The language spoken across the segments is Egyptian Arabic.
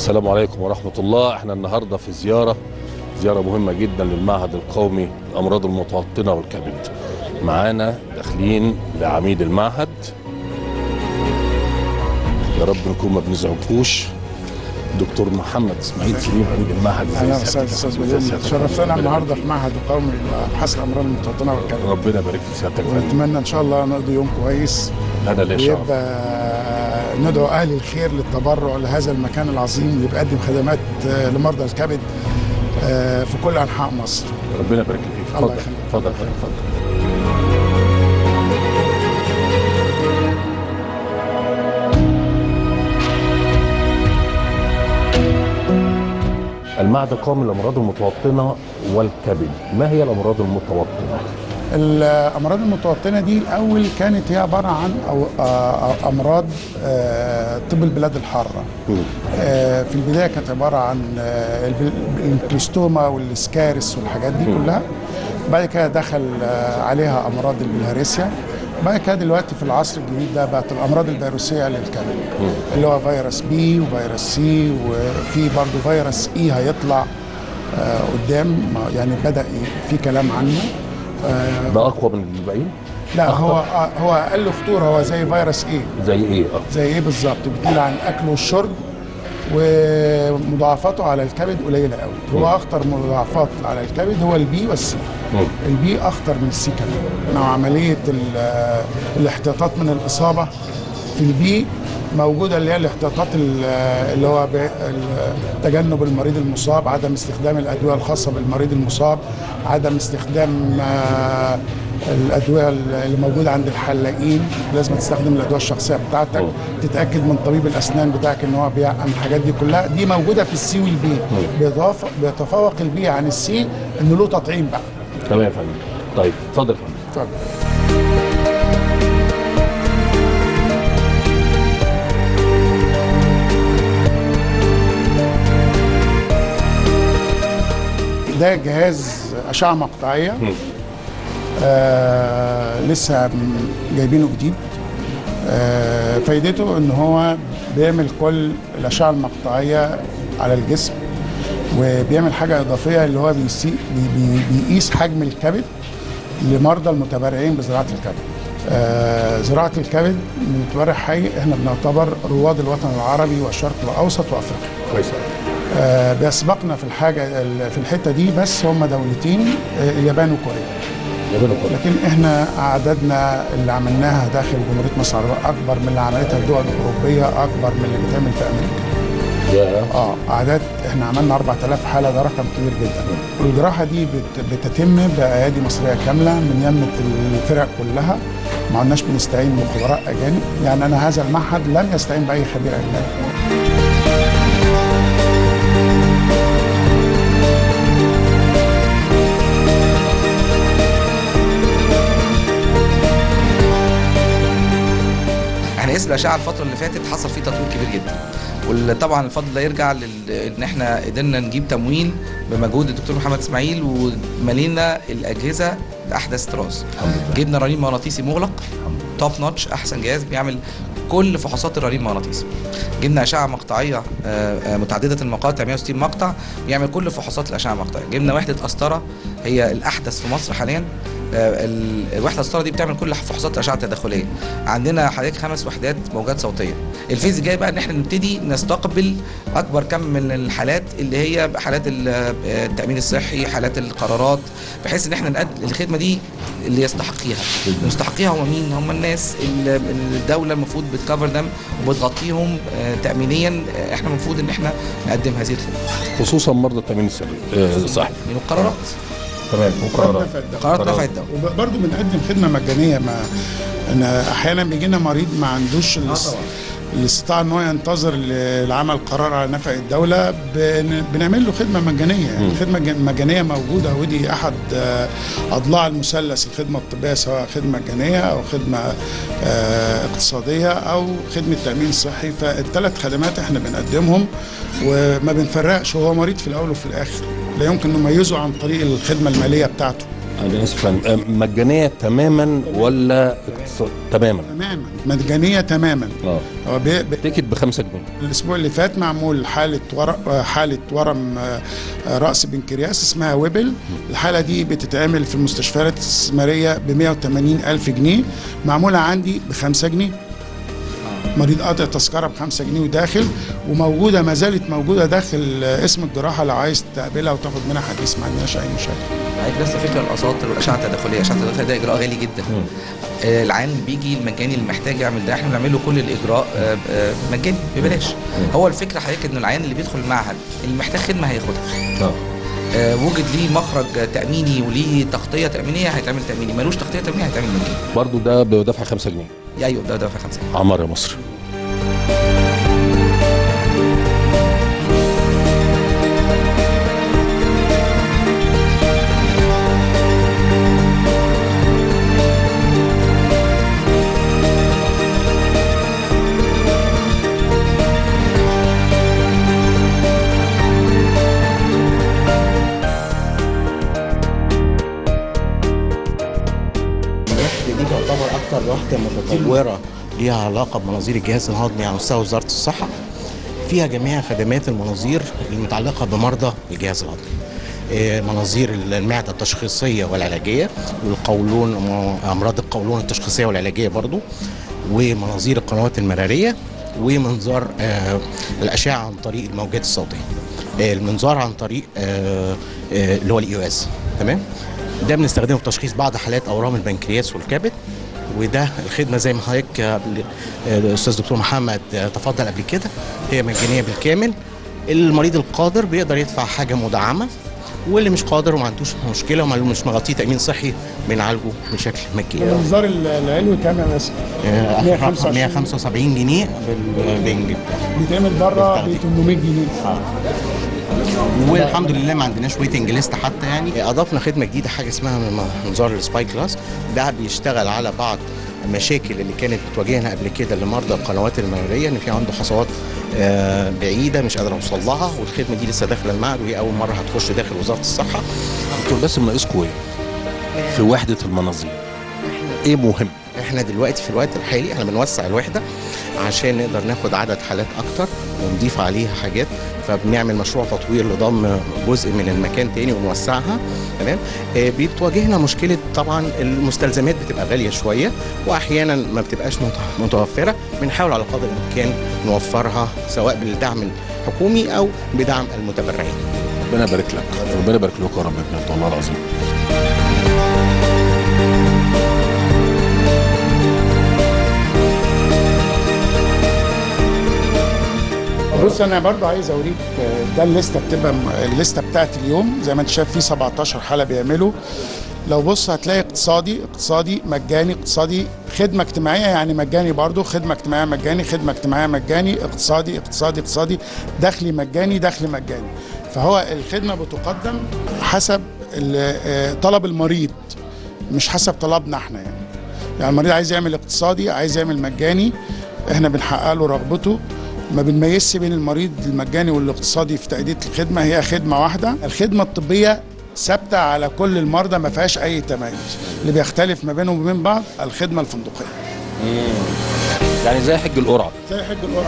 السلام عليكم ورحمة الله احنا النهاردة في زيارة زيارة مهمة جدا للمعهد القومي للأمراض المتوطنة والكبد معانا داخلين لعميد المعهد يا رب نكون ما بنزعجكوش دكتور محمد اسماعيل سليم عميد المعهد ازاي اهلا سيادتك؟ وسهلا استاذ ازاي بديع سيادتك؟ شرفتنا ربنا النهارده في معهد القومي لابحاث الامراض المتوطنه والكلام ربنا يبارك في سيادتك يا فندم. ونتمنى ان شاء الله نقضي يوم كويس انا ليا شرف ويبقى ندعو اهل الخير للتبرع لهذا المكان العظيم اللي بيقدم خدمات آه، لمرضى الكبد آه، في كل انحاء مصر ربنا يبارك فيك الله اتفضل يخليك. اتفضل اتفضل اتفضل المعهد القومي للامراض المتوطنه والكبد ما هي الامراض المتوطنه الامراض المتوطنه دي الاول كانت هي عباره عن أو آه، امراض آه، طب البلاد الحاره آه، في البدايه كانت عباره عن آه، الب- الكليستوما والسكارس والحاجات دي كلها بعد كده دخل آه، عليها امراض البلهارسيا بعد كده دلوقتي في العصر الجديد ده بقت الامراض الفيروسيه للكبد اللي هو فيروس بي وفيروس سي وفي برضه فيروس اي هيطلع آه، قدام ما- يعني بدا ي- في كلام عنه آه، ده اقوى من الباقيين لا هو آه، هو اقل خطوره هو زي فيروس ايه زي ايه اه زي ايه بالظبط بتقيل عن الاكل والشرب ومضاعفاته على الكبد قليله قوي هو اخطر مضاعفات على الكبد هو البي والسي مم. البي اخطر من السي كمان مع عمليه ال- الاحتياطات من الاصابه في البي موجوده اللي هي الاحتياطات ال- اللي هو ب- ال- تجنب المريض المصاب عدم استخدام الادويه الخاصه بالمريض المصاب عدم استخدام آه، الادويه اللي موجوده عند الحلاقين لازم تستخدم الادويه الشخصيه بتاعتك مم. تتاكد من طبيب الاسنان بتاعك ان هو بيعمل الحاجات دي كلها دي موجوده في السي والبي بيتوافق- بيتفوق البي عن السي انه له تطعيم بقى تمام يا فندم طيب اتفضل يا فندم اتفضل ده جهاز أشعة مقطعية آه لسه م- جايبينه جديد آه فايدته ان هو بيعمل كل الأشعة المقطعية على الجسم وبيعمل حاجة إضافية اللي هو بيسي بي بي بيقيس حجم الكبد لمرضى المتبرعين بزراعة الكبد آه زراعة الكبد من متبرع حي احنا بنعتبر رواد الوطن العربي والشرق الأوسط وأفريقيا كويس آه بيسبقنا في الحاجة ال- في الحتة دي بس هم دولتين آه اليابان وكوريا ربنا يكرمك لكن احنا اعدادنا اللي عملناها داخل جمهوريه مصر العربية اكبر من اللي عملتها الدول الاوروبيه اكبر من اللي بيتعمل في امريكا يا اه اعداد احنا عملنا 4000 حاله ده رقم كبير جدا والجراحه دي بت- بتتم بايادي مصريه كامله من يمه الفرق كلها ما عدناش بنستعين بخبراء اجانب يعني انا هذا المعهد لم يستعين باي خبير اجنبي احنا قيس الاشعه الفتره اللي فاتت حصل فيه تطوير كبير جدا وطبعا الفضل ده يرجع لل... ان احنا قدرنا نجيب تمويل بمجهود الدكتور محمد اسماعيل وملينا الاجهزه باحدث طراز الحمد لله جبنا رنين مغناطيسي مغلق الحمد لله توب نوتش احسن جهاز بيعمل كل فحوصات الرنين المغناطيسي جبنا اشعه مقطعيه آه، آه، متعدده المقاطع 160 مقطع بيعمل كل فحوصات الاشعه المقطعيه جبنا وحده قسطره هي الاحدث في مصر حاليا آه، ال- الوحده القسطره دي بتعمل كل فحوصات الاشعه التداخليه عندنا حضرتك خمس وحدات موجات صوتيه الفيز الجاي بقى ان احنا نبتدي نستقبل اكبر كم من الحالات اللي هي حالات ال- آه، التامين الصحي حالات القرارات بحيث ان احنا نقدم الخدمه دي اللي يستحقيها المستحقيها هم مين هم الناس اللي الدوله المفروض بتكفر دم وبتغطيهم آه، تامينيا آه، احنا المفروض ان احنا نقدم هذه الخدمه خصوصا مرضى التامين الصحي آه، صح من القرارات تمام مقررات قرارات نفع الدوله وبرضه بنقدم خدمه مجانيه ما أنا احيانا بيجي لنا مريض ما عندوش الاس- الاستطاعه ان هو ينتظر ل- لعمل قرار على نفع الدوله بن- بنعمل له خدمه مجانيه يعني الخدمه الج- المجانيه موجوده ودي احد آه، اضلاع المثلث الخدمه الطبيه سواء خدمه مجانيه او خدمه آه، اقتصاديه او خدمه تامين صحي فالثلاث خدمات احنا بنقدمهم وما بنفرقش هو مريض في الاول وفي الاخر لا يمكن نميزه عن طريق الخدمه الماليه بتاعته انا اسف آه، مجانيه تماما ولا اقتصاد تماما تماما مجانيه تماما اه هو بي- بي- تيكت ب 5 جنيه الاسبوع اللي فات معمول حاله ورق حاله ورم آه، آه، راس بنكرياس اسمها ويبل الحاله دي بتتعمل في المستشفيات الاستثماريه ب 180 الف جنيه معموله عندي ب 5 جنيه مريض قاطع تذكره ب 5 جنيه وداخل وموجوده ما زالت موجوده داخل آه، اسم الجراحه لو عايز تقابلها وتاخد منها حديث ما عندناش اي مشاكل عليك بس فكره الاساطر والاشعه التداخليه، الاشعه التداخليه ده اجراء غالي جدا. آه، العيان اللي بيجي المجاني اللي محتاج يعمل ده احنا بنعمل له كل الاجراء آه، آه، مجاني ببلاش. هو الفكره حضرتك انه العيان اللي بيدخل المعهد اللي محتاج خدمه هياخدها. اه آه، وجد ليه مخرج تاميني وليه تغطيه تامينيه هيتعمل تاميني، ملوش تغطيه تامينيه هيتعمل مجاني. برضو ده بدفع 5 جنيه ايوه ده ده في خمسه. عمر يا مصر الوحدة دي تعتبر أكتر وحدة متطورة ليها علاقة بمناظير الجهاز الهضمي على مستوى وزارة الصحة فيها جميع خدمات المناظير المتعلقة بمرضى الجهاز الهضمي آه، مناظير المعدة التشخيصية والعلاجية والقولون أمراض القولون التشخيصية والعلاجية برضو ومناظير القنوات المرارية ومنظار آه، الأشعة عن طريق الموجات الصوتية آه، المنظار عن طريق آه، آه، اللي هو الاي اس تمام ده بنستخدمه في تشخيص بعض حالات اورام البنكرياس والكبد وده الخدمه زي ما حضرتك آه، آه، الاستاذ دكتور محمد آه، تفضل قبل كده هي مجانيه بالكامل المريض القادر بيقدر يدفع حاجه مدعمه واللي مش قادر وما عندوش مشكله وما مش مغطيه تامين صحي بنعالجه بشكل مجاني المنظار العلوي كام يا باسم؟ آه، 125 175 جنيه بالبنج بيتعمل بره ب 800 جنيه والحمد لله ما عندناش ويتنج ليست حتى يعني اضفنا خدمه جديده حاجه اسمها منظار السباي كلاس ده بيشتغل على بعض المشاكل اللي كانت بتواجهنا قبل كده لمرضى القنوات المراريه ان في عنده حصوات آه، بعيده مش قادر اوصل لها والخدمه دي لسه داخله المعهد وهي اول مره هتخش داخل وزاره الصحه دكتور باسم ناقصكم ايه في وحده المناظير ايه مهم احنا دلوقتي في الوقت الحالي احنا بنوسع الوحده عشان نقدر ناخد عدد حالات اكتر ونضيف عليها حاجات فبنعمل مشروع تطوير لضم جزء من المكان تاني ونوسعها تمام آه، بتواجهنا مشكله طبعا المستلزمات بتبقى غاليه شويه واحيانا ما بتبقاش مت- متوفره بنحاول على قدر الامكان نوفرها سواء بالدعم الحكومي او بدعم المتبرعين ربنا يبارك لك ربنا يبارك لكم يا رب بجد والله العظيم بص انا برضو عايز اوريك آه، ده الليسته بتبقى م- الليسته بتاعت اليوم زي ما انت شايف في 17 حاله بيعملوا لو بص هتلاقي اقتصادي اقتصادي مجاني اقتصادي خدمه اجتماعيه يعني مجاني برضو خدمه اجتماعيه مجاني خدمه اجتماعيه مجاني اقتصادي اقتصادي اقتصادي دخلي مجاني دخلي مجاني فهو الخدمه بتقدم حسب ال- آه، طلب المريض مش حسب طلبنا احنا يعني يعني المريض عايز يعمل اقتصادي عايز يعمل مجاني احنا بنحقق له رغبته ما بنميزش بين المريض المجاني والاقتصادي في تأدية الخدمة هي خدمة واحدة الخدمة الطبية ثابتة على كل المرضى ما فيهاش أي تميز اللي بيختلف ما بينهم وبين بعض الخدمة الفندقية يعني زي حج القرعه زي حج القرعة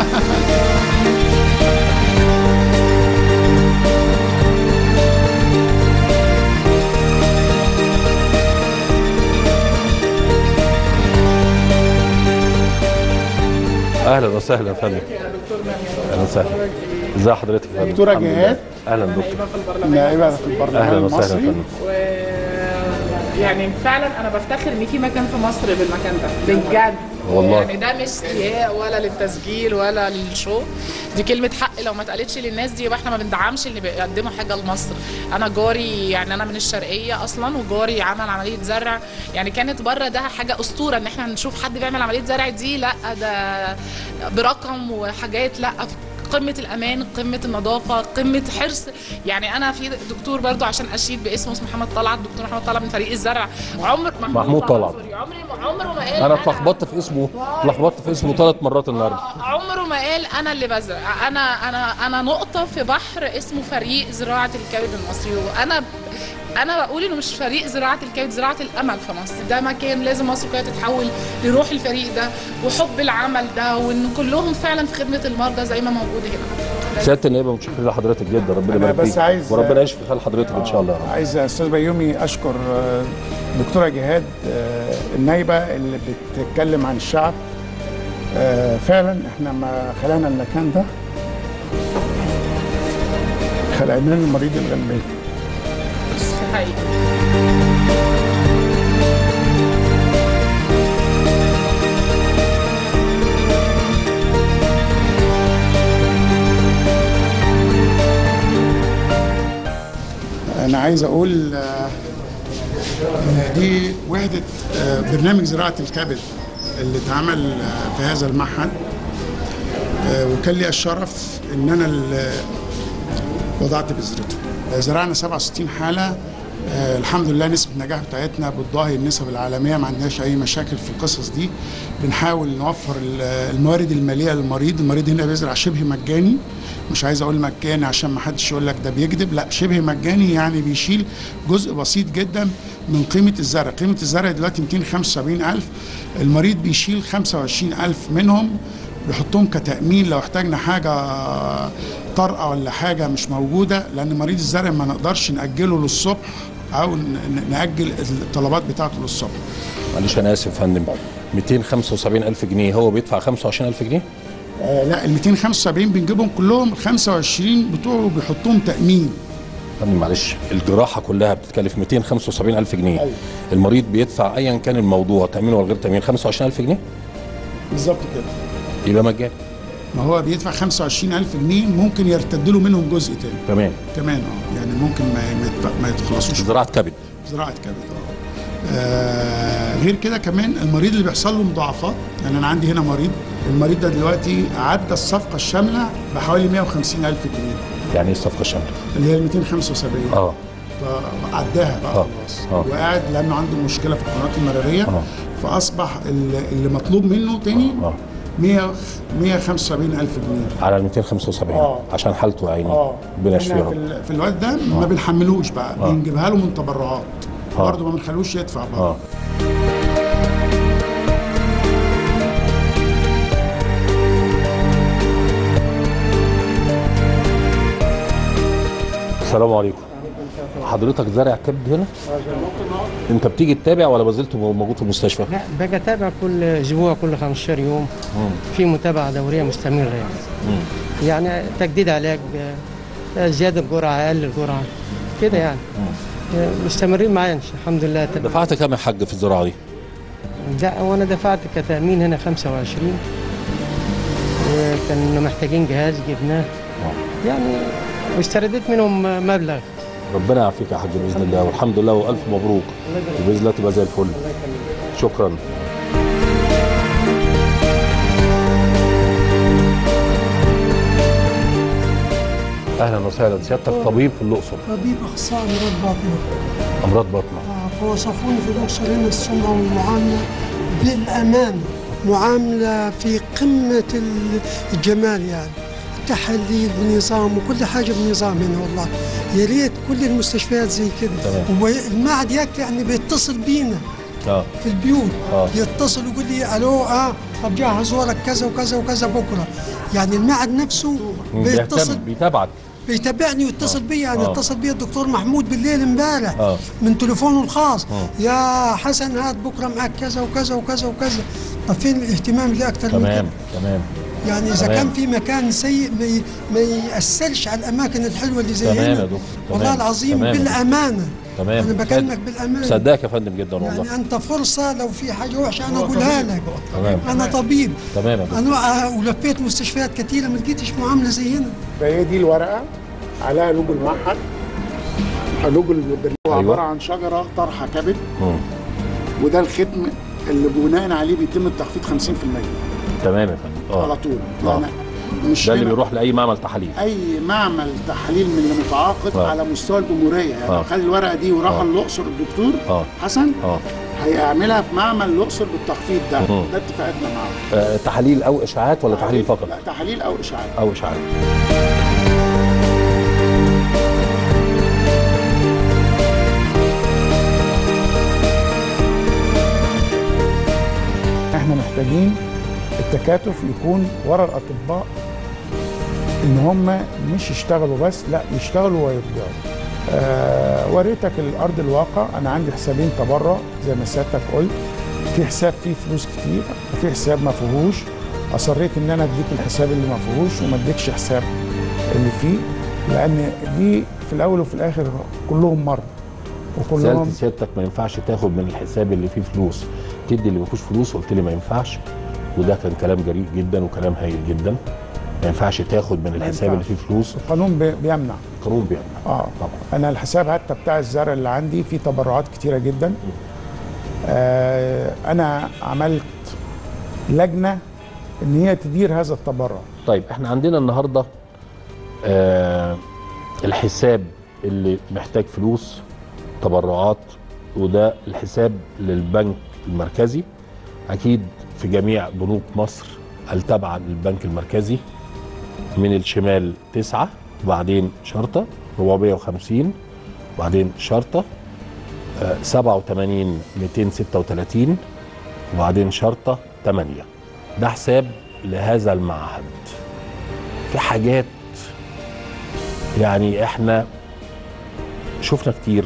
اهلا وسهلا يا فندم اهلا وسهلا ازي حضرتك يا فندم دكتورة الحمد لله. جهاد. اهلا دكتور نائبة في البرلمان اهلا وسهلا يا المصري فندم و يعني فعلا انا بفتخر ان في مكان في مصر بالمكان ده بجد والله. يعني ده مش استياء ولا للتسجيل ولا للشو دي كلمه حق لو ما اتقالتش للناس دي يبقى احنا ما بندعمش اللي بيقدموا حاجه لمصر انا جاري يعني انا من الشرقيه اصلا وجاري عمل عمليه زرع يعني كانت بره ده حاجه اسطوره ان احنا نشوف حد بيعمل عمليه زرع دي لا ده برقم وحاجات لا قمه الامان قمه النظافه قمه حرص يعني انا في دكتور برضو عشان اشيد باسمه اسمه محمد طلعت دكتور محمد طلعت من فريق الزرع عمر محمود طلعت. سوري، عمري عمره ما قال انا اتلخبطت في اسمه اتلخبطت في اسمه ثلاث مرات النهارده عمره ما قال انا اللي بزرع انا انا انا نقطه في بحر اسمه فريق زراعه الكبد المصري وانا انا بقول انه مش فريق زراعه الكبد زراعه الامل في مصر ده مكان لازم مصر كلها تتحول لروح الفريق ده وحب العمل ده وان كلهم فعلا في خدمه المرضى زي ما موجود هنا سياده النائبه متشكرين لحضرتك جدا ربنا أنا يبارك بس فيك عايز- وربنا يشفي حال حضرتك ان شاء الله يا رب. عايز يا استاذ بيومي اشكر آه، دكتوره جهاد آه، النايبه اللي بتتكلم عن الشعب آه، فعلا احنا ما خلقنا المكان ده خلقناه للمريض الغلبان حقيقي انا عايز اقول آه، ان دي وحده آه، برنامج زراعه الكبد اللي اتعمل آه، في هذا المعهد آه، وكان لي الشرف ان انا اللي وضعت بذرته آه، زرعنا 67 حاله آه، الحمد لله نسبة النجاح بتاعتنا بتضاهي النسب العالمية ما عندناش أي مشاكل في القصص دي بنحاول نوفر ال- الموارد المالية للمريض المريض هنا بيزرع شبه مجاني مش عايز أقول مجاني عشان ما حدش يقول لك ده بيكذب لا شبه مجاني يعني بيشيل جزء بسيط جدا من قيمة الزرع قيمة الزرع دلوقتي 275 ألف المريض بيشيل 25 ألف منهم بيحطهم كتأمين لو احتاجنا حاجة طارئة ولا حاجة مش موجودة لأن مريض الزرع ما نقدرش نأجله للصبح أو ن- ن- نأجل الطلبات بتاعته للصبح معلش انا اسف يا فندم 275 الف جنيه هو بيدفع 25 الف جنيه آه لا ال 275 بنجيبهم كلهم 25 بتوعه بيحطوهم تأمين فندم معلش الجراحه كلها بتتكلف 275 الف جنيه أيوة. المريض بيدفع ايا كان الموضوع تامين ولا غير تامين 25 الف جنيه بالظبط كده يبقى مجاني ما هو بيدفع 25000 جنيه ممكن يرتد له منهم جزء تاني تمام كمان اه يعني ممكن ما ما يدفع- ما يتخلصوش زراعه كبد زراعه كبد اه آه، غير كده كمان المريض اللي بيحصل له مضاعفات يعني انا عندي هنا مريض المريض ده دلوقتي عدى الصفقه الشامله بحوالي 150 الف جنيه يعني ايه الصفقه الشامله؟ اللي هي ال 275 اه فعداها بقى آه. خلاص آه. وقاعد لانه عنده مشكله في القنوات المراريه آه. فاصبح اللي اللي مطلوب منه تاني اه 100 175 الف جنيه على ال 275 آه. عشان حالته يا عيني اه ربنا يشفيه يا إحنا في, رب ال- في الوقت ده ما بنحملوش بقى آه. بنجيبها له من تبرعات آه. برضه ما بنخلوش يدفع برضه اه السلام عليكم حضرتك زارع كبد هنا؟ انت بتيجي تتابع ولا ما زلت موجود في المستشفى؟ لا باجي اتابع كل اسبوع كل 15 يوم في متابعه دوريه مستمره يعني يعني تجديد علاج آه، زياده جرعه اقل الجرعه كده يعني آه، مستمرين معايا الحمد لله تبع- دفعت كام يا حاج في الزراعه دي؟ لا وانا دفعت كتامين هنا 25 وكانوا محتاجين جهاز جبناه يعني واسترديت منهم مبلغ ربنا يعافيك يا حاج باذن الله والحمد لله والف مبروك وباذن الله تبقى زي الفل شكرا اهلا وسهلا سيادتك طبيب في الاقصر طبيب اخصائي امراض باطنه امراض بطنه آه، فوصفوني في الاقصر هنا السمعه والمعامله بالامانه معامله في قمه ال- الجمال يعني تحاليل بنظام وكل حاجه بنظام هنا والله يا ريت كل المستشفيات زي كده تمام. والمعهد يكفي يعني بيتصل بينا اه في البيوت آه. يتصل ويقول لي الو اه طب جهزوا لك كذا وكذا وكذا بكره يعني المعهد نفسه بيتصل بيهتم بيتابعك بيتابعني ويتصل بيا يعني آه. اتصل بيا الدكتور محمود بالليل امبارح آه. من تليفونه الخاص آه. يا حسن هات بكره معك كذا وكذا وكذا وكذا طب فين الاهتمام اللي اكتر من تمام كده تمام يعني اذا تمام. كان في مكان سيء ما ي- ما ياثرش على الاماكن الحلوه اللي زي تمام يا هنا دكتور، والله تمام. العظيم تمام. بالامانه تمام انا بكلمك بالامانه صدقك يا فندم جدا والله يعني انت فرصه لو في حاجه وحشه انا اقولها لك تمام انا طبيب تمام يا دكتور انا آه، ولفيت مستشفيات كثيره ما لقيتش معامله زي هنا فهي دي الورقه عليها لوجو المعهد لوجو البرنامج هو أيوة. عباره عن شجره طرحه كبد مم. وده الختم اللي بناء عليه بيتم التخفيض 50% تمام يا فندم على اه طول آه. يعني مش ده اللي هنا بيروح لاي معمل تحاليل اي معمل تحاليل من اللي متعاقد آه. على مستوى الجمهوريه يعني آه. لو خد الورقه دي وراح آه. الاقصر الدكتور اه حسن اه هيعملها في معمل الاقصر بالتخفيض ده مم. ده اتفاقاتنا معاه آه، تحاليل او اشاعات ولا تحاليل فقط لا تحاليل او اشعاعات او اشاعات محتاجين التكاتف يكون ورا الاطباء ان هم مش يشتغلوا بس لا يشتغلوا ويبدعوا آه وريتك الارض الواقع انا عندي حسابين تبرع زي ما سيادتك قلت في حساب فيه فلوس كتير وفي حساب ما فيهوش اصريت ان انا اديك الحساب اللي ما فيهوش وما اديكش حساب اللي فيه لان دي في الاول وفي الاخر كلهم مرضى وكلهم سالت سيادتك ما ينفعش تاخد من الحساب اللي فيه فلوس تدي اللي ما فيهوش فلوس قلت لي ما ينفعش وده كان كلام جريء جدا وكلام هايل جدا ما ينفعش تاخد من الحساب اللي فيه فلوس القانون بي- بيمنع القانون بيمنع اه طبعا انا الحساب حتى بتاع الزرع اللي عندي فيه تبرعات كتيره جدا آه انا عملت لجنه ان هي تدير هذا التبرع طيب احنا عندنا النهارده آه الحساب اللي محتاج فلوس تبرعات وده الحساب للبنك المركزي اكيد في جميع بنوك مصر التابعه للبنك المركزي من الشمال تسعة وبعدين شرطة 450 وبعدين شرطة آه 87 236 وبعدين شرطة 8 ده حساب لهذا المعهد في حاجات يعني احنا شفنا كتير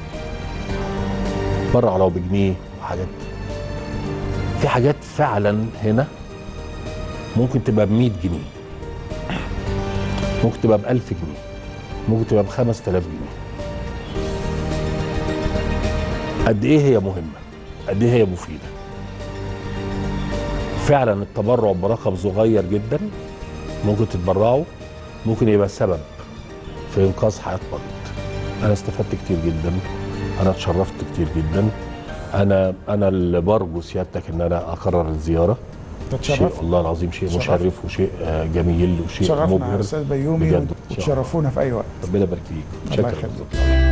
بره لو بجنيه وحاجات في حاجات فعلا هنا ممكن تبقى ب 100 جنيه ممكن تبقى ب 1000 جنيه ممكن تبقى ب 5000 جنيه قد ايه هي مهمه قد ايه هي مفيده فعلا التبرع برقم صغير جدا ممكن تتبرعوا ممكن يبقى سبب في انقاذ حياه مريض انا استفدت كتير جدا انا اتشرفت كتير جدا انا انا اللي برجو سيادتك ان انا اكرر الزياره شيء تتشرف والله العظيم شيء تشرفنا. مشرف وشيء آه، جميل وشيء تشرفنا يا مبهر استاذ بيومي بجد. إن شاء الله. وتشرفونا في اي وقت ربنا يبارك فيك الله شكرا يخليك